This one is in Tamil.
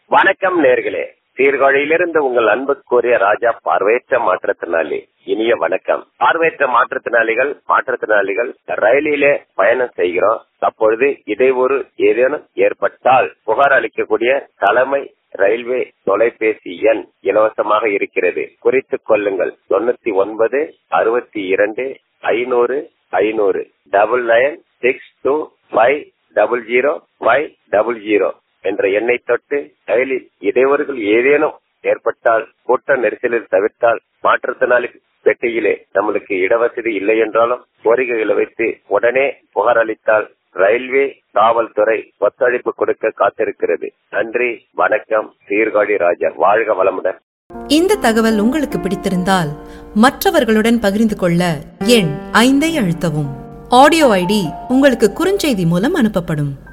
வணக்கம் நேர்களே சீர்காழியிலிருந்து உங்கள் அன்புக்குரிய ராஜா பார்வையற்ற மாற்றுத்திறனாளி இனிய வணக்கம் பார்வையற்ற மாற்றுத்திறனாளிகள் மாற்றுத்திறனாளிகள் ரயிலிலே பயணம் செய்கிறோம் அப்பொழுது இடையூறு ஏதேனும் ஏற்பட்டால் புகார் அளிக்கக்கூடிய தலைமை ரயில்வே தொலைபேசி எண் இலவசமாக இருக்கிறது குறித்துக் கொள்ளுங்கள் தொண்ணூத்தி ஒன்பது அறுபத்தி இரண்டு ஐநூறு ஐநூறு double nine six two five double zero five double zero என்ற எண்ணை தொட்டு ரயிலில் இடையூறுகள் ஏதேனும் ஏற்பட்டால் கூட்ட நெரிசலில் தவிர்த்தால் மாற்றுத்திறனாளி பெட்டியிலே நம்மளுக்கு இடவசதி இல்லை என்றாலும் கோரிக்கைகளை வைத்து உடனே புகார் அளித்தால் ரயில்வே காவல்துறை ஒத்துழைப்பு கொடுக்க காத்திருக்கிறது நன்றி வணக்கம் சீர்காழி ராஜா வாழ்க வளமுடன் இந்த தகவல் உங்களுக்கு பிடித்திருந்தால் மற்றவர்களுடன் பகிர்ந்து கொள்ள எண் ஐந்தை அழுத்தவும் ஆடியோ ஐடி உங்களுக்கு குறுஞ்செய்தி மூலம் அனுப்பப்படும்